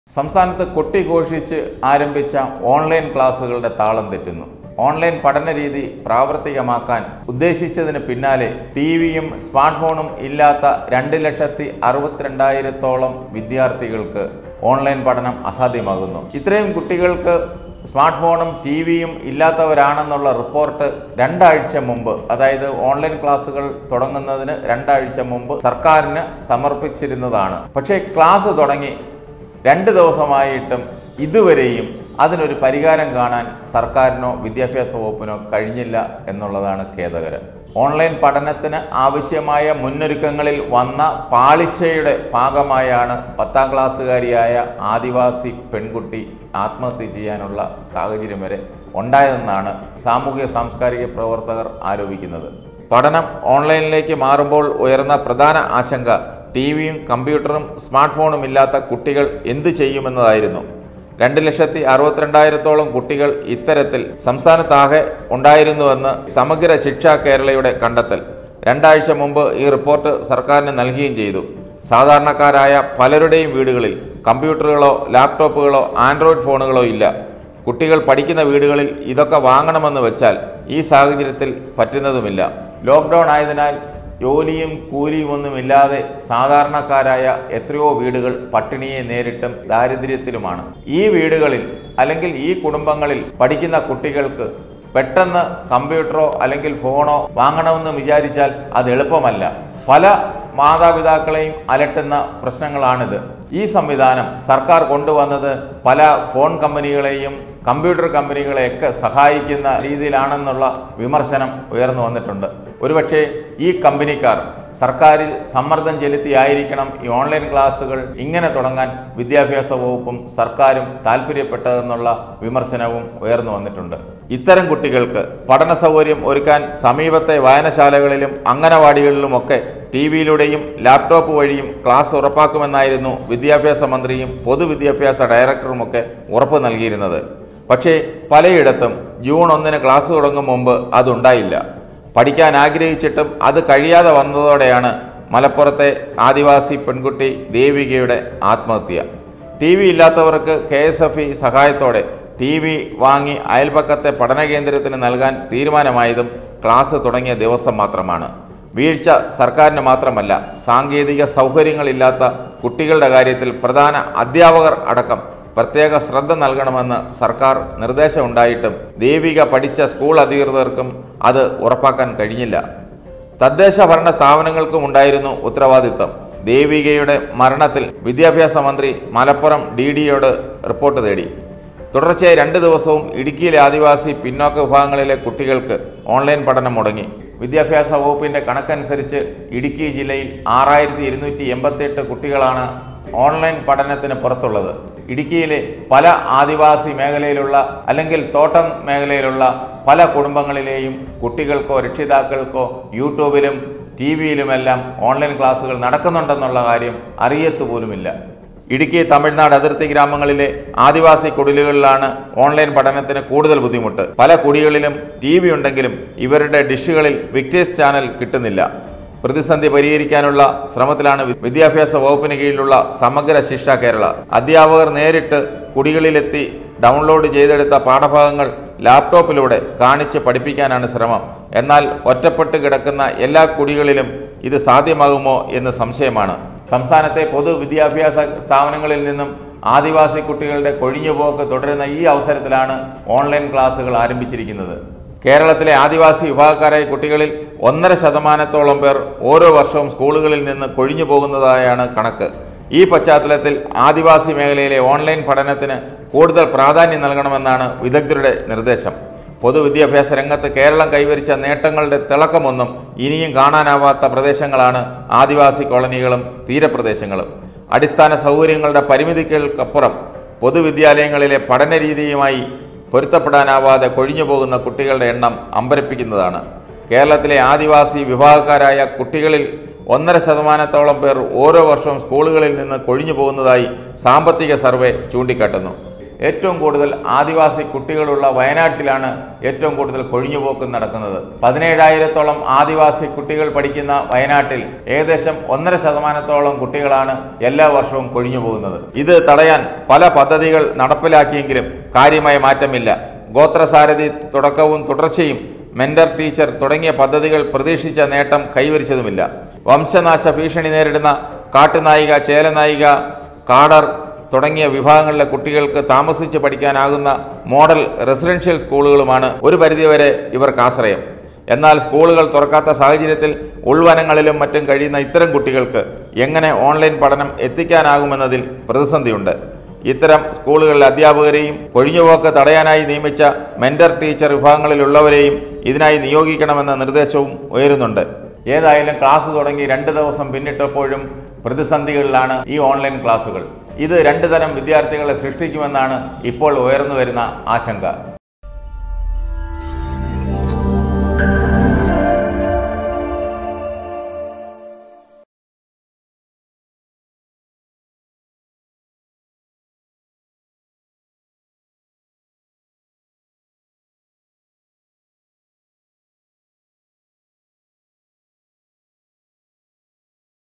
സംസ്ഥാനത്ത് കൊട്ടിഘോഷിച്ച് ആരംഭിച്ച ഓൺലൈൻ ക്ലാസുകളുടെ താളം തെറ്റുന്നു ഓൺലൈൻ പഠന രീതി പ്രാവർത്തികമാക്കാൻ ഉദ്ദേശിച്ചതിന് പിന്നാലെ ടി വിയും സ്മാർട്ട് ഫോണും ഇല്ലാത്ത രണ്ട് ലക്ഷത്തി അറുപത്തിരണ്ടായിരത്തോളം വിദ്യാർത്ഥികൾക്ക് ഓൺലൈൻ പഠനം അസാധ്യമാകുന്നു ഇത്രയും കുട്ടികൾക്ക് സ്മാർട്ട് ഫോണും ടി വിയും ഇല്ലാത്തവരാണെന്നുള്ള റിപ്പോർട്ട് രണ്ടാഴ്ച മുമ്പ് അതായത് ഓൺലൈൻ ക്ലാസ്സുകൾ തുടങ്ങുന്നതിന് രണ്ടാഴ്ച മുമ്പ് സർക്കാരിന് സമർപ്പിച്ചിരുന്നതാണ് പക്ഷേ ക്ലാസ് തുടങ്ങി രണ്ട് ദിവസമായിട്ടും ഇതുവരെയും അതിനൊരു പരിഹാരം കാണാൻ സർക്കാരിനോ വിദ്യാഭ്യാസ വകുപ്പിനോ കഴിഞ്ഞില്ല എന്നുള്ളതാണ് ഖേദകരം ഓൺലൈൻ പഠനത്തിന് ആവശ്യമായ മുന്നൊരുക്കങ്ങളിൽ വന്ന പാളിച്ചയുടെ ഭാഗമായാണ് പത്താം ക്ലാസ്സുകാരിയായ ആദിവാസി പെൺകുട്ടി ആത്മഹത്യ ചെയ്യാനുള്ള സാഹചര്യം വരെ ഉണ്ടായതെന്നാണ് സാമൂഹ്യ സാംസ്കാരിക പ്രവർത്തകർ ആരോപിക്കുന്നത് പഠനം ഓൺലൈനിലേക്ക് മാറുമ്പോൾ ഉയർന്ന പ്രധാന ആശങ്ക ടി വിയും കമ്പ്യൂട്ടറും സ്മാർട്ട് ഫോണും ഇല്ലാത്ത കുട്ടികൾ എന്തു ചെയ്യുമെന്നതായിരുന്നു രണ്ട് ലക്ഷത്തി അറുപത്തിരണ്ടായിരത്തോളം കുട്ടികൾ ഇത്തരത്തിൽ സംസ്ഥാനത്താകെ ഉണ്ടായിരുന്നുവെന്ന് സമഗ്ര ശിക്ഷ കേരളയുടെ കണ്ടെത്തൽ രണ്ടാഴ്ച മുമ്പ് ഈ റിപ്പോർട്ട് സർക്കാരിന് നൽകുകയും ചെയ്തു സാധാരണക്കാരായ പലരുടെയും വീടുകളിൽ കമ്പ്യൂട്ടറുകളോ ലാപ്ടോപ്പുകളോ ആൻഡ്രോയിഡ് ഫോണുകളോ ഇല്ല കുട്ടികൾ പഠിക്കുന്ന വീടുകളിൽ ഇതൊക്കെ വാങ്ങണമെന്ന് വെച്ചാൽ ഈ സാഹചര്യത്തിൽ പറ്റുന്നതുമില്ല ലോക്ക്ഡൗൺ ആയതിനാൽ ജോലിയും കൂലിയും ഒന്നുമില്ലാതെ സാധാരണക്കാരായ എത്രയോ വീടുകൾ പട്ടിണിയെ നേരിട്ടും ദാരിദ്ര്യത്തിലുമാണ് ഈ വീടുകളിൽ അല്ലെങ്കിൽ ഈ കുടുംബങ്ങളിൽ പഠിക്കുന്ന കുട്ടികൾക്ക് പെട്ടെന്ന് കമ്പ്യൂട്ടറോ അല്ലെങ്കിൽ ഫോണോ വാങ്ങണമെന്ന് വിചാരിച്ചാൽ അത് എളുപ്പമല്ല പല മാതാപിതാക്കളെയും അലട്ടുന്ന പ്രശ്നങ്ങളാണിത് ഈ സംവിധാനം സർക്കാർ കൊണ്ടുവന്നത് പല ഫോൺ കമ്പനികളെയും കമ്പ്യൂട്ടർ കമ്പനികളെയൊക്കെ സഹായിക്കുന്ന രീതിയിലാണെന്നുള്ള വിമർശനം ഉയർന്നു വന്നിട്ടുണ്ട് ഒരുപക്ഷെ ഈ കമ്പനിക്കാർ സർക്കാരിൽ സമ്മർദ്ദം ചെലുത്തിയായിരിക്കണം ഈ ഓൺലൈൻ ക്ലാസ്സുകൾ ഇങ്ങനെ തുടങ്ങാൻ വിദ്യാഭ്യാസ വകുപ്പും സർക്കാരും താല്പര്യപ്പെട്ടതെന്നുള്ള വിമർശനവും ഉയർന്നു വന്നിട്ടുണ്ട് ഇത്തരം കുട്ടികൾക്ക് പഠന സൗകര്യം ഒരുക്കാൻ സമീപത്തെ വായനശാലകളിലും അംഗനവാടികളിലുമൊക്കെ ടി വിയിലൂടെയും ലാപ്ടോപ്പ് വഴിയും ക്ലാസ് ഉറപ്പാക്കുമെന്നായിരുന്നു വിദ്യാഭ്യാസ മന്ത്രിയും പൊതുവിദ്യാഭ്യാസ ഡയറക്ടറുമൊക്കെ ഉറപ്പ് നൽകിയിരുന്നത് പക്ഷേ പലയിടത്തും ജൂൺ ഒന്നിന് ക്ലാസ് തുടങ്ങും മുമ്പ് അതുണ്ടായില്ല പഠിക്കാൻ ആഗ്രഹിച്ചിട്ടും അത് കഴിയാതെ വന്നതോടെയാണ് മലപ്പുറത്തെ ആദിവാസി പെൺകുട്ടി ദേവികയുടെ ആത്മഹത്യ ടി വി ഇല്ലാത്തവർക്ക് കെ എസ് എഫ് ഇ സഹായത്തോടെ ടി വി വാങ്ങി അയൽപക്കത്തെ പഠന കേന്ദ്രത്തിന് നൽകാൻ തീരുമാനമായതും ക്ലാസ് തുടങ്ങിയ ദിവസം മാത്രമാണ് വീഴ്ച സർക്കാരിന് മാത്രമല്ല സാങ്കേതിക സൗകര്യങ്ങളില്ലാത്ത കുട്ടികളുടെ കാര്യത്തിൽ പ്രധാന അധ്യാപകർ അടക്കം പ്രത്യേക ശ്രദ്ധ നൽകണമെന്ന് സർക്കാർ നിർദ്ദേശമുണ്ടായിട്ടും ദേവിക പഠിച്ച സ്കൂൾ അധികൃതർക്കും അത് ഉറപ്പാക്കാൻ കഴിഞ്ഞില്ല തദ്ദേശ ഭരണ സ്ഥാപനങ്ങൾക്കും ഉണ്ടായിരുന്നു ഉത്തരവാദിത്തം ദേവികയുടെ മരണത്തിൽ വിദ്യാഭ്യാസ മന്ത്രി മലപ്പുറം ഡി ഡിയോട് റിപ്പോർട്ട് തേടി തുടർച്ചയായി രണ്ട് ദിവസവും ഇടുക്കിയിലെ ആദിവാസി പിന്നോക്ക വിഭാഗങ്ങളിലെ കുട്ടികൾക്ക് ഓൺലൈൻ പഠനം മുടങ്ങി വിദ്യാഭ്യാസ വകുപ്പിന്റെ കണക്കനുസരിച്ച് ഇടുക്കി ജില്ലയിൽ ആറായിരത്തി ഇരുന്നൂറ്റി എൺപത്തെട്ട് കുട്ടികളാണ് ഓൺലൈൻ പഠനത്തിന് പുറത്തുള്ളത് ഇടുക്കിയിലെ പല ആദിവാസി മേഖലയിലുള്ള അല്ലെങ്കിൽ തോട്ടം മേഖലയിലുള്ള പല കുടുംബങ്ങളിലെയും കുട്ടികൾക്കോ രക്ഷിതാക്കൾക്കോ യൂട്യൂബിലും ടി വിയിലുമെല്ലാം ഓൺലൈൻ ക്ലാസ്സുകൾ നടക്കുന്നുണ്ടെന്നുള്ള കാര്യം അറിയത്തു പോലുമില്ല ഇടുക്കി തമിഴ്നാട് അതിർത്തി ഗ്രാമങ്ങളിലെ ആദിവാസി കുടിലുകളിലാണ് ഓൺലൈൻ പഠനത്തിന് കൂടുതൽ ബുദ്ധിമുട്ട് പല കുടികളിലും ടി വി ഉണ്ടെങ്കിലും ഇവരുടെ ഡിഷുകളിൽ വിക്ടേഴ്സ് ചാനൽ കിട്ടുന്നില്ല പ്രതിസന്ധി പരിഹരിക്കാനുള്ള ശ്രമത്തിലാണ് വി- വിദ്യാഭ്യാസ വകുപ്പിന് കീഴിലുള്ള സമഗ്ര ശിക്ഷ കേരള അധ്യാപകർ നേരിട്ട് കുടികളിലെത്തി ഡൗൺലോഡ് ചെയ്തെടുത്ത പാഠഭാഗങ്ങൾ ലാപ്ടോപ്പിലൂടെ കാണിച്ച് പഠിപ്പിക്കാനാണ് ശ്രമം എന്നാൽ ഒറ്റപ്പെട്ട് കിടക്കുന്ന എല്ലാ കുടികളിലും ഇത് സാധ്യമാകുമോ എന്ന് സംശയമാണ് സംസ്ഥാനത്തെ പൊതുവിദ്യാഭ്യാസ സ്ഥാപനങ്ങളിൽ നിന്നും ആദിവാസി കുട്ടികളുടെ കൊഴിഞ്ഞുപോക്ക് തുടരുന്ന ഈ അവസരത്തിലാണ് ഓൺലൈൻ ക്ലാസുകൾ ആരംഭിച്ചിരിക്കുന്നത് കേരളത്തിലെ ആദിവാസി വിഭാഗക്കാരായ കുട്ടികളിൽ ഒന്നര ശതമാനത്തോളം പേർ ഓരോ വർഷവും സ്കൂളുകളിൽ നിന്ന് കൊഴിഞ്ഞു പോകുന്നതായാണ് കണക്ക് ഈ പശ്ചാത്തലത്തിൽ ആദിവാസി മേഖലയിലെ ഓൺലൈൻ പഠനത്തിന് കൂടുതൽ പ്രാധാന്യം നൽകണമെന്നാണ് വിദഗ്ധരുടെ നിർദ്ദേശം പൊതുവിദ്യാഭ്യാസ രംഗത്ത് കേരളം കൈവരിച്ച നേട്ടങ്ങളുടെ തിളക്കമൊന്നും ഇനിയും കാണാനാവാത്ത പ്രദേശങ്ങളാണ് ആദിവാസി കോളനികളും തീരപ്രദേശങ്ങളും അടിസ്ഥാന സൗകര്യങ്ങളുടെ പരിമിതികൾക്കപ്പുറം പൊതുവിദ്യാലയങ്ങളിലെ പഠന രീതിയുമായി പൊരുത്തപ്പെടാനാവാതെ കൊഴിഞ്ഞു പോകുന്ന കുട്ടികളുടെ എണ്ണം അമ്പരപ്പിക്കുന്നതാണ് കേരളത്തിലെ ആദിവാസി വിഭാഗക്കാരായ കുട്ടികളിൽ ഒന്നര ശതമാനത്തോളം പേർ ഓരോ വർഷവും സ്കൂളുകളിൽ നിന്ന് കൊഴിഞ്ഞു പോകുന്നതായി സാമ്പത്തിക സർവേ ചൂണ്ടിക്കാട്ടുന്നു ഏറ്റവും കൂടുതൽ ആദിവാസി കുട്ടികളുള്ള വയനാട്ടിലാണ് ഏറ്റവും കൂടുതൽ കൊഴിഞ്ഞുപോക്ക് നടക്കുന്നത് പതിനേഴായിരത്തോളം ആദിവാസി കുട്ടികൾ പഠിക്കുന്ന വയനാട്ടിൽ ഏകദേശം ഒന്നര ശതമാനത്തോളം കുട്ടികളാണ് എല്ലാ വർഷവും കൊഴിഞ്ഞു പോകുന്നത് ഇത് തടയാൻ പല പദ്ധതികൾ നടപ്പിലാക്കിയെങ്കിലും കാര്യമായ മാറ്റമില്ല ഗോത്രസാരഥി തുടക്കവും തുടർച്ചയും മെന്റർ ടീച്ചർ തുടങ്ങിയ പദ്ധതികൾ പ്രതീക്ഷിച്ച നേട്ടം കൈവരിച്ചതുമില്ല വംശനാശ ഭീഷണി നേരിടുന്ന കാട്ടുനായിക ചേലനായിക കാടർ തുടങ്ങിയ വിഭാഗങ്ങളിലെ കുട്ടികൾക്ക് താമസിച്ച് പഠിക്കാനാകുന്ന മോഡൽ റെസിഡൻഷ്യൽ സ്കൂളുകളുമാണ് ഒരു പരിധിവരെ ഇവർക്ക് ആശ്രയം എന്നാൽ സ്കൂളുകൾ തുറക്കാത്ത സാഹചര്യത്തിൽ ഉൾവനങ്ങളിലും മറ്റും കഴിയുന്ന ഇത്തരം കുട്ടികൾക്ക് എങ്ങനെ ഓൺലൈൻ പഠനം എത്തിക്കാനാകുമെന്നതിൽ പ്രതിസന്ധിയുണ്ട് ഇത്തരം സ്കൂളുകളിലെ അധ്യാപകരെയും കൊഴിഞ്ഞുപോക്ക് തടയാനായി നിയമിച്ച മെന്റർ ടീച്ചർ വിഭാഗങ്ങളിലുള്ളവരെയും ഇതിനായി നിയോഗിക്കണമെന്ന നിർദ്ദേശവും ഉയരുന്നുണ്ട് ഏതായാലും ക്ലാസ് തുടങ്ങി രണ്ട് ദിവസം പിന്നിട്ടപ്പോഴും പ്രതിസന്ധികളിലാണ് ഈ ഓൺലൈൻ ക്ലാസുകൾ ഇത് രണ്ടു തരം വിദ്യാർത്ഥികളെ സൃഷ്ടിക്കുമെന്നാണ് ഇപ്പോൾ ഉയർന്നു വരുന്ന ആശങ്ക